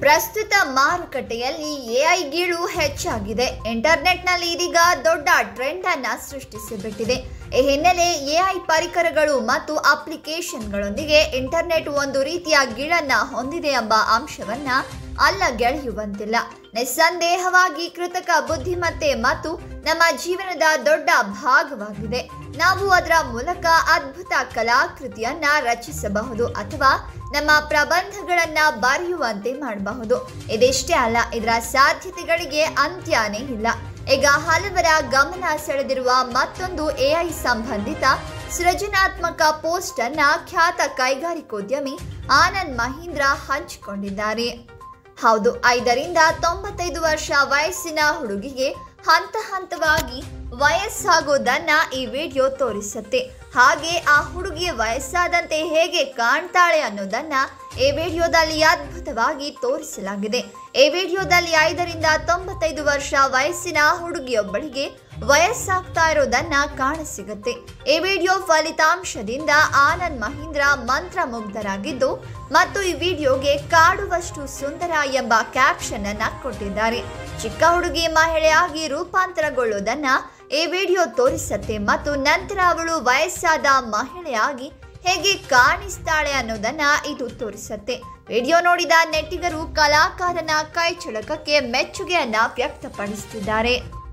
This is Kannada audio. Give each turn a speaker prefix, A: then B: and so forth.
A: ಪ್ರಸ್ತುತ ಮಾರುಕಟ್ಟೆಯಲ್ಲಿ ಎಐ ಗೀಳು ಹೆಚ್ಚಾಗಿದೆ ಇಂಟರ್ನೆಟ್ನಲ್ಲಿ ಇದೀಗ ದೊಡ್ಡ ಟ್ರೆಂಡ್ ಅನ್ನ ಸೃಷ್ಟಿಸಿಬಿಟ್ಟಿದೆ ಈ ಹಿನ್ನೆಲೆ ಎಐ ಪರಿಕರಗಳು ಮತ್ತು ಅಪ್ಲಿಕೇಶನ್ಗಳೊಂದಿಗೆ ಇಂಟರ್ನೆಟ್ ಒಂದು ರೀತಿಯ ಗೀಳನ್ನ ಹೊಂದಿದೆ ಎಂಬ ಅಂಶವನ್ನ ಅಲ್ಲಗೆಳೆಯುವಂತಿಲ್ಲ ನಿಸ್ಸಂದೇಹವಾಗಿ ಕೃತಕ ಬುದ್ಧಿಮತ್ತೆ ಮತ್ತು ನಮ್ಮ ಜೀವನದ ದೊಡ್ಡ ಭಾಗವಾಗಿದೆ ನಾವು ಅದರ ಮೂಲಕ ಅದ್ಭುತ ಕಲಾಕೃತಿಯನ್ನ ರಚಿಸಬಹುದು ಅಥವಾ ನಮ್ಮ ಪ್ರಬಂಧಗಳನ್ನ ಬರೆಯುವಂತೆ ಮಾಡಬಹುದು ಇದಿಷ್ಟೇ ಅಲ್ಲ ಇದರ ಸಾಧ್ಯತೆಗಳಿಗೆ ಅಂತ್ಯನೇ ಇಲ್ಲ ಈಗ ಹಲವರ ಗಮನ ಸೆಳೆದಿರುವ ಮತ್ತೊಂದು ಎಐ ಸಂಬಂಧಿತ ಸೃಜನಾತ್ಮಕ ಪೋಸ್ಟ್ ಅನ್ನ ಖ್ಯಾತ ಕೈಗಾರಿಕೋದ್ಯಮಿ ಆನಂದ್ ಮಹೀಂದ್ರ ಹಂಚಿಕೊಂಡಿದ್ದಾರೆ ಹೌದು ಐದರಿಂದ ತೊಂಬತ್ತೈದು ವರ್ಷ ವಯಸ್ಸಿನ ಹುಡುಗಿಗೆ ಹಂತ ಹಂತವಾಗಿ ವಯಸ್ಸಾಗೋದನ್ನ ಈ ವಿಡಿಯೋ ತೋರಿಸುತ್ತೆ ಹಾಗೆ ಆ ಹುಡುಗಿ ವಯಸ್ಸಾದಂತೆ ಹೇಗೆ ಕಾಣ್ತಾಳೆ ಅನ್ನೋದನ್ನ ಈ ವಿಡಿಯೋದಲ್ಲಿ ಅದ್ಭುತವಾಗಿ ತೋರಿಸಲಾಗಿದೆ ಈ ವಿಡಿಯೋದಲ್ಲಿ ಐದರಿಂದ ತೊಂಬತ್ತೈದು ವರ್ಷ ವಯಸ್ಸಿನ ಹುಡುಗಿಯೊಬ್ಬಳಿಗೆ ವಯಸ್ಸಾಗ್ತಾ ಇರೋದನ್ನ ಕಾಣಸಿಗುತ್ತೆ ಈ ವಿಡಿಯೋ ಫಲಿತಾಂಶದಿಂದ ಆನಂದ್ ಮಹೀಂದ್ರ ಮಂತ್ರಮುಗ್ಧರಾಗಿದ್ದು ಮತ್ತು ಈ ವಿಡಿಯೋಗೆ ಕಾಡುವಷ್ಟು ಸುಂದರ ಎಂಬ ಕ್ಯಾಪ್ಷನ್ ಅನ್ನ ಕೊಟ್ಟಿದ್ದಾರೆ ಚಿಕ್ಕ ಹುಡುಗಿ ಮಹಿಳೆಯಾಗಿ ರೂಪಾಂತರಗೊಳ್ಳುವುದನ್ನ ಈ ವಿಡಿಯೋ ತೋರಿಸುತ್ತೆ ಮತ್ತು ನಂತರ ಅವಳು ವಯಸ್ಸಾದ ಮಹಿಳೆಯಾಗಿ ಹೇಗೆ ಕಾಣಿಸ್ತಾಳೆ ಅನ್ನೋದನ್ನ ಇದು ತೋರಿಸುತ್ತೆ ವಿಡಿಯೋ ನೋಡಿದ ನೆಟ್ಟಿಗರು ಕಲಾಕಾರನ ಕೈ ಚಳಕಕ್ಕೆ ಮೆಚ್ಚುಗೆಯನ್ನ ವ್ಯಕ್ತಪಡಿಸುತ್ತಿದ್ದಾರೆ